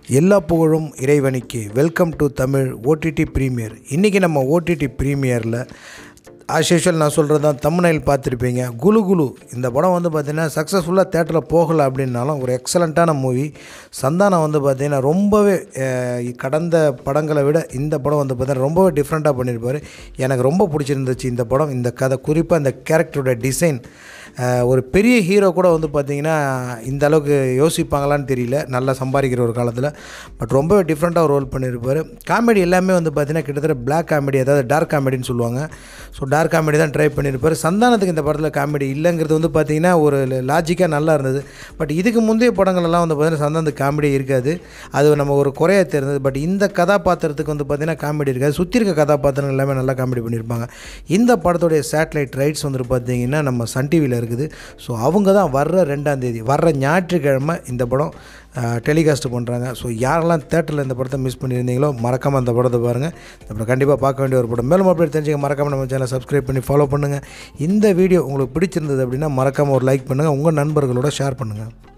எல்லா புகழும் இறைவனுக்கு welcome to Tamil OTT premier இன்றைக்கி நம்ம ஓடிடி ப்ரீமியரில் ஆஸ் யூஷுவல் நான் சொல்கிறது தான் தமிழ்நெல் பார்த்துருப்பீங்க குலு குலு இந்த படம் வந்து பார்த்திங்கன்னா சக்ஸஸ்ஃபுல்லாக தேட்டரில் போகலை அப்படின்னாலும் ஒரு எக்ஸலண்ட்டான மூவி சந்தானம் வந்து பார்த்திங்கன்னா ரொம்பவே அஹ், கடந்த படங்களை விட இந்த படம் வந்து பார்த்திங்கன்னா ரொம்பவே டிஃப்ரெண்ட்டாக பண்ணியிருப்பார் எனக்கு ரொம்ப பிடிச்சிருந்துச்சு இந்த படம் இந்த கதை குறிப்பாக இந்த கேரக்டரோட டிசைன் ஒரு பெரிய ஹீரோ கூட வந்து பார்த்திங்கன்னா இந்த அளவுக்கு யோசிப்பாங்களான்னு தெரியல நல்லா சம்பாதிக்கிற ஒரு காலத்தில் பட் ரொம்பவே டிஃப்ரெண்ட்டாக ரோல் பண்ணியிருப்பார் காமெடி எல்லாமே வந்து பார்த்திங்கன்னா கிட்டத்தட்ட பிளாக் காமெடி அதாவது டார்க் காமெடின்னு சொல்லுவாங்க ஸோ டார்க் காமெடி தான் ட்ரை பண்ணியிருப்பார் சந்தானத்துக்கு இந்த படத்தில் காமெடி இல்லைங்கிறது வந்து பார்த்திங்கன்னா ஒரு லாஜிக்காக நல்லா இருந்தது பட் இதுக்கு முந்தைய படங்கள்லாம் வந்து பார்த்திங்கன்னா சந்தானத்துக்கு காமெடி இருக்காது அது நம்ம ஒரு குறையாக தெரிந்தது பட் இந்த கதாபாத்திரத்துக்கு வந்து பார்த்திங்கன்னா காமெடி இருக்காது சுற்றி இருக்க கதாபாத்திரங்கள் எல்லாமே நல்லா காமெடி பண்ணியிருப்பாங்க இந்த படத்துடைய சேட்டலைட் ரைட்ஸ் வந்துட்டு பார்த்திங்கன்னா நம்ம சன் டிவியில் இருக்குது ஸோ அவங்க தான் வர்ற ரெண்டாம் தேதி வர்ற ஞாயிற்றுக்கிழமை இந்த படம் டெலிகாஸ்ட் பண்ணுறாங்க ஸோ யாரெல்லாம் தேட்டரில் இந்த படத்தை மிஸ் பண்ணியிருந்தீங்களோ மறக்காமல் அந்த படத்தை பாருங்கள் இந்த படம் கண்டிப்பாக பார்க்க வேண்டிய ஒரு படம் மேலும் அப்படி தெரிஞ்சுக்க மறக்காமல் நம்ம சேனலை சப்ஸ்கிரைப் பண்ணி ஃபாலோ பண்ணுங்கள் இந்த வீடியோ உங்களுக்கு பிடிச்சிருந்தது அப்படின்னா மறக்காமல் ஒரு லைக் பண்ணுங்கள் உங்கள் நண்பர்களோட ஷேர் பண்ணுங்கள்